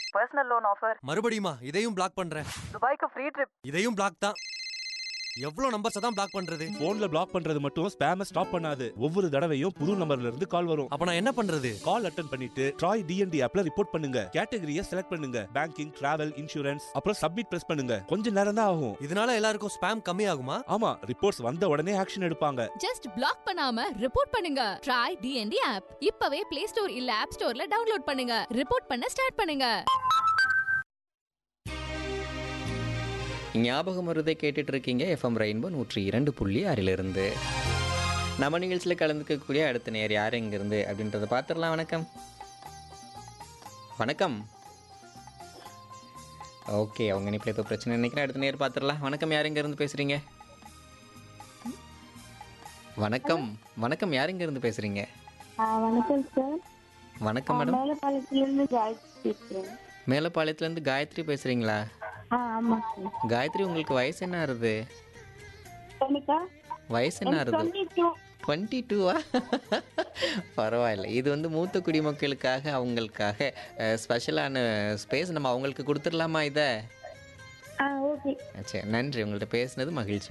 personal loan offer மறுபடியுமா இதையும் black பண்றேன் துபாய்க்கு ஃப்ரீ ட்ரிப் இதையும் பிளாக் தான் எவ்வளவு நம்பர்ஸ் தான் பிளாக் பண்றது போன்ல பிளாக் பண்றது மட்டும் ஸ்பேம ஸ்டாப் பண்ணாது ஒவ்வொரு தடவையும் புது நம்பர்ல இருந்து கால் வரும் அப்ப நான் என்ன பண்றது கால் அட்டன் பண்ணிட்டு ட்ராய் டிஎன்டி ஆப்ல ரிப்போர்ட் பண்ணுங்க கேட்டகரியை செலக்ட் பண்ணுங்க பேங்கிங் டிராவல் இன்சூரன்ஸ் அப்புறம் சப்மிட் பிரஸ் பண்ணுங்க கொஞ்ச நேரம் தான் ஆகும் இதனால எல்லாருக்கும் ஸ்பேம் கம்மி ஆகுமா ஆமா ரிப்போர்ட்ஸ் வந்த உடனே ஆக்ஷன் எடுப்பாங்க ஜஸ்ட் பிளாக் பண்ணாம ரிப்போர்ட் பண்ணுங்க ட்ரை டிஎன்டி ஆப் இப்பவே பிளே ஸ்டோர் இல்ல ஆப் ஸ்டோர்ல டவுன்லோட் பண்ணுங்க ரிப்போர்ட் பண்ண ஸ்டார்ட் பண்ணுங்க ஞாபகம் வருதை கேட்டுட்டு இருக்கீங்க எஃப்எம் ரெயின்போ நூற்றி இரண்டு புள்ளி ஆறிலிருந்து நம்ம நிகழ்ச்சியில் கலந்துக்கக்கூடிய அடுத்த நேர் யார் இங்கிருந்து அப்படின்றத பார்த்துடலாம் வணக்கம் வணக்கம் ஓகே அவங்க இனிப்பில் ஏதோ பிரச்சனை நினைக்கிறேன் அடுத்த நேர் பார்த்துடலாம் வணக்கம் யார் இருந்து பேசுகிறீங்க வணக்கம் வணக்கம் யார் இருந்து பேசுகிறீங்க ஆ, வணக்கம் சார் வணக்கம் மேடம் மேலப்பாளையத்திலிருந்து காயத்ரி பேசுறேன் மேலப்பாளையத்துலேருந்து காயத்ரி பேசுகிறீங்களா ஆ ஆமாம் சார் காயத்ரி உங்களுக்கு வயசு என்ன ஆறுது எனக்கா வயசு என்ன ஆறுது டுவெண்ட்டி டூ டுவெண்ட்டி டூவா பரவாயில்ல இது வந்து மூத்த குடிமக்களுக்காக அவங்களுக்காக ஸ்பெஷலான ஸ்பேஸ் நம்ம அவங்களுக்கு கொடுத்துடலாமா இதை ஆ ஓகே சரி நன்றி உங்கள்கிட்ட பேசுனது மகிழ்ச்சி